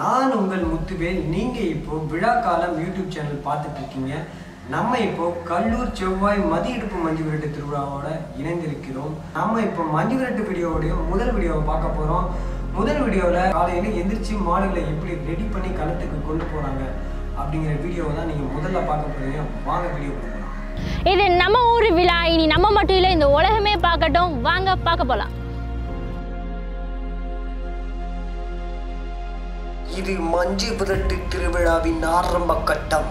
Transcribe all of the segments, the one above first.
நான் உங்கள் முத்துவேல் நீங்க இப்போ விழா காலம் யூடியூப் சேனல் பார்த்துட்டு இருக்கீங்க நம்ம இப்போ கல்லூர் செவ்வாய் மதியிடுப்பு மஞ்சு விரட்டு திருவிழாவோட இணைந்திருக்கிறோம் நம்ம இப்போ மஞ்சு விரட்டு வீடியோவுடைய முதல் வீடியோவை பார்க்க போறோம் முதல் வீடியோவில் காலையில் எந்திரிச்சு மாடுகளை எப்படி ரெடி பண்ணி களத்துக்கு கொண்டு போறாங்க அப்படிங்கிற வீடியோவை தான் நீங்க முதல்ல பார்க்க போறீங்க வாங்க வீடியோ போகலாம் இது நம்ம ஊர் விழா இனி நம்ம மட்டும் இல்லை இந்த உலகமே பார்க்கட்டும் வாங்க பார்க்க போலாம் இது மஞ்சு விரட்டு திருவிழாவின் ஆரம்ப கட்டம்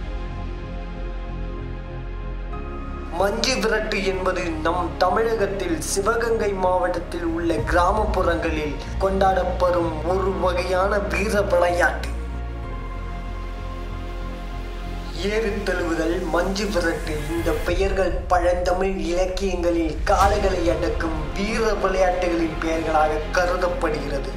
மஞ்சு விரட்டு என்பது நம் தமிழகத்தில் சிவகங்கை மாவட்டத்தில் உள்ள கிராமப்புறங்களில் கொண்டாடப்படும் ஒரு வகையான வீர விளையாட்டு ஏறு தழுவுதல் மஞ்சு விரட்டு இந்த பெயர்கள் பழந்தமிழ் இலக்கியங்களில் காளைகளை அடக்கும் வீர விளையாட்டுகளின் பெயர்களாக கருதப்படுகிறது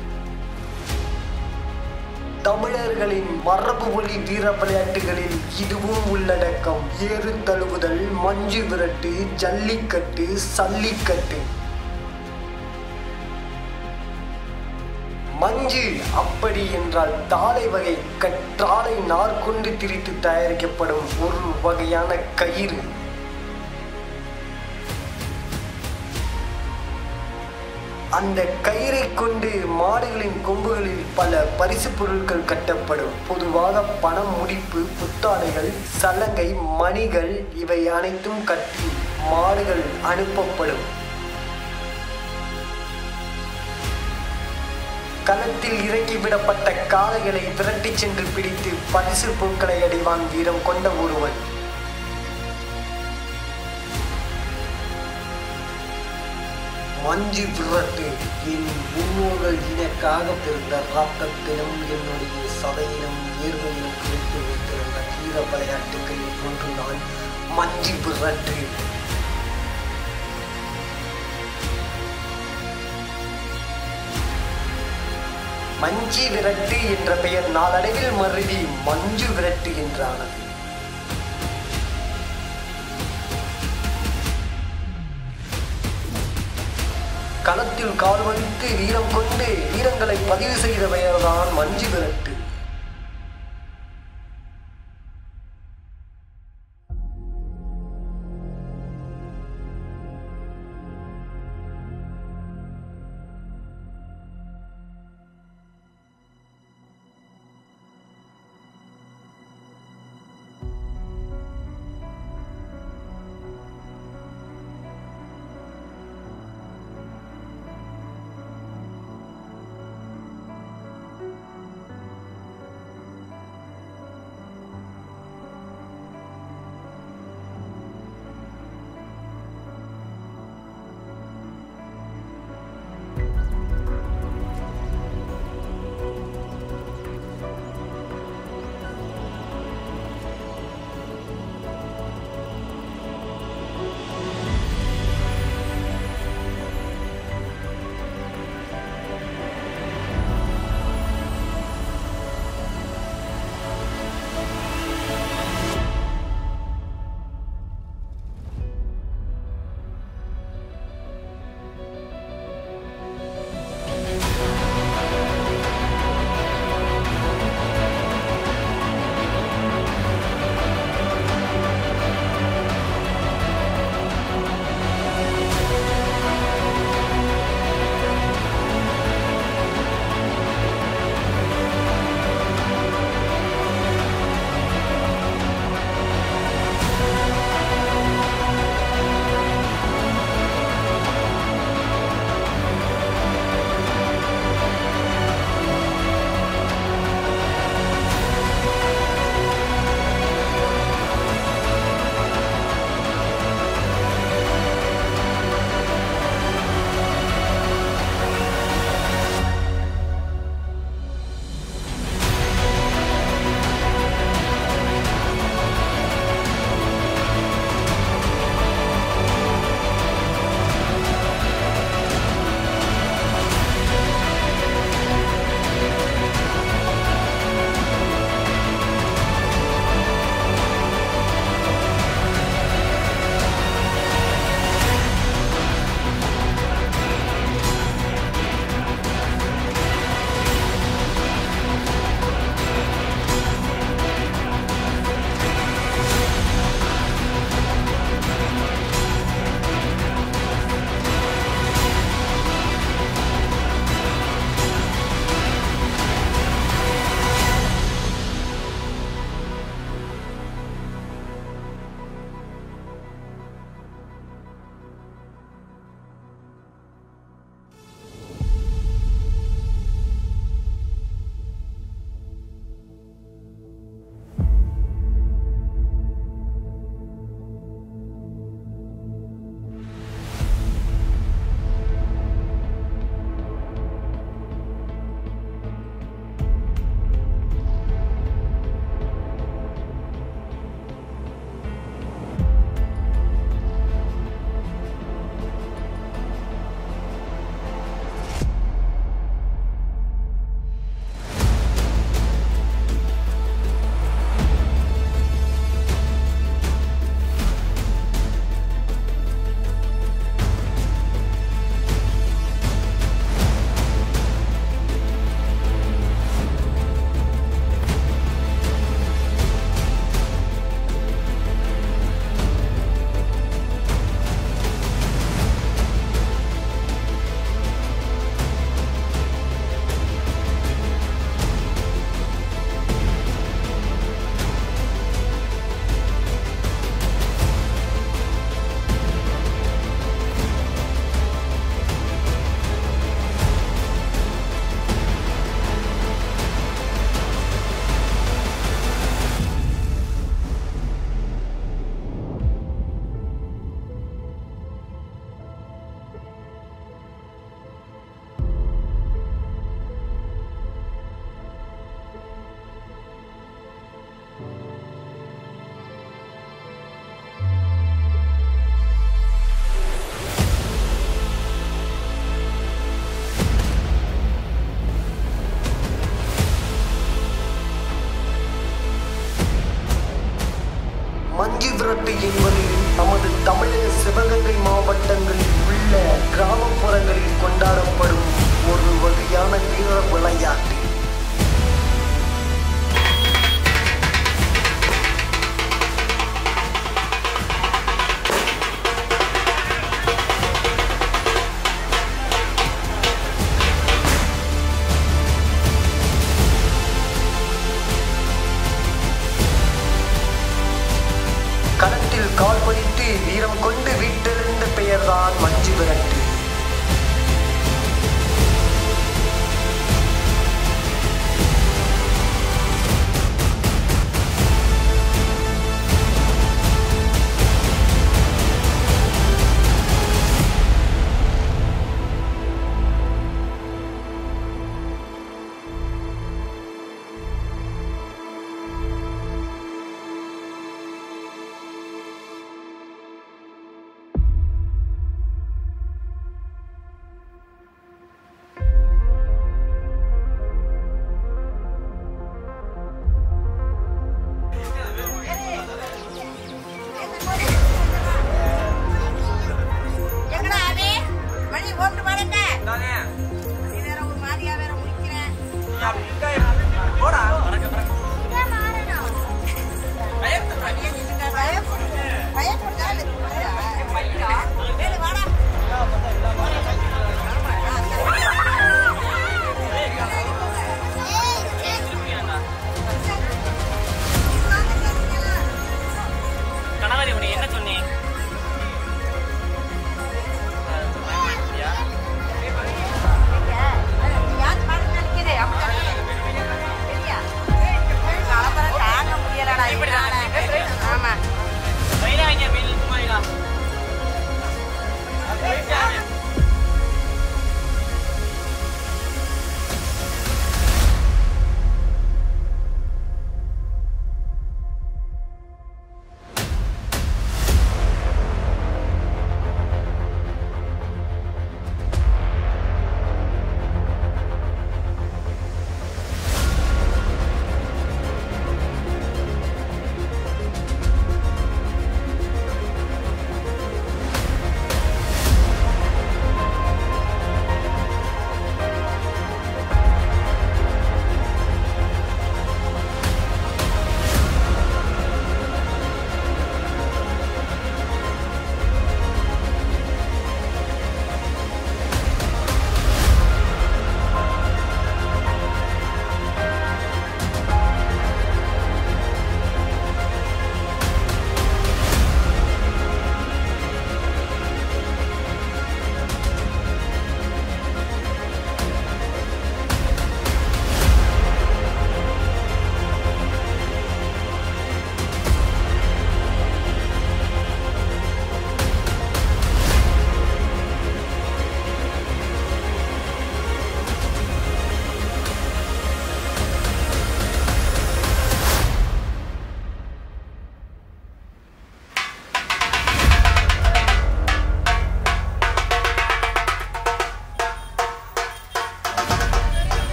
தமிழர்களின் மரபு மொழி வீர விளையாட்டுகளில் இதுவும் உள்ளடக்கம் ஏறு தழுவுதல் மஞ்சு விரட்டு ஜல்லிக்கட்டு சல்லிக்கட்டு மஞ்சு அப்படி என்றால் தாளை வகை கற்றாழை நார் கொண்டு திரித்து தயாரிக்கப்படும் ஒரு வகையான கயிறு அந்த கயிறை கொண்டு மாடுகளின் கொம்புகளில் பல பரிசு பொருட்கள் கட்டப்படும் பொதுவாக பணம் முடிப்பு புத்தாடைகள் சலங்கை மணிகள் இவை அனைத்தும் கட்டி மாடுகள் அனுப்பப்படும் களத்தில் இறக்கிவிடப்பட்ட காளைகளை விரட்டிச் சென்று பிடித்து பரிசு பொருட்களை அடைவான் வீரம் கொண்ட ஒருவன் மஞ்சு விரட்டு என் முன்னோர்கள் எனக்காக பிறந்த ராக்கத்திலும் என்னுடைய சதையிலும் நேர்மையிலும் கிடைத்து வைத்திருந்த வீர விளையாட்டுகளில் ஒன்றுதான் மஞ்சு விரட்டு மஞ்சி விரட்டு என்ற பெயர் நாளடைவில் மருவி மஞ்சு விரட்டு என்றானது களத்தில் கால் வைத்து வீரம் கொண்டு வீரங்களை பதிவு செய்த பெயர்தான் மஞ்சு விரட்டு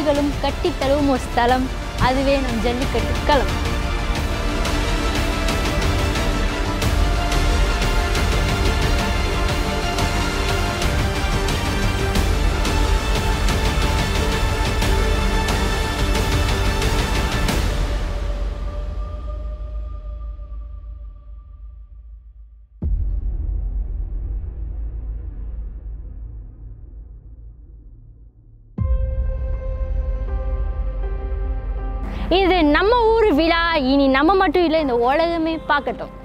ரசிகர்களும் கட்டி தழுவும் ஒரு ஸ்தலம் அதுவே நம் ஜல்லிக்கட்டு களம் இது நம்ம ஊர் விழா இனி நம்ம மட்டும் இல்லை இந்த உலகமே பார்க்கட்டும்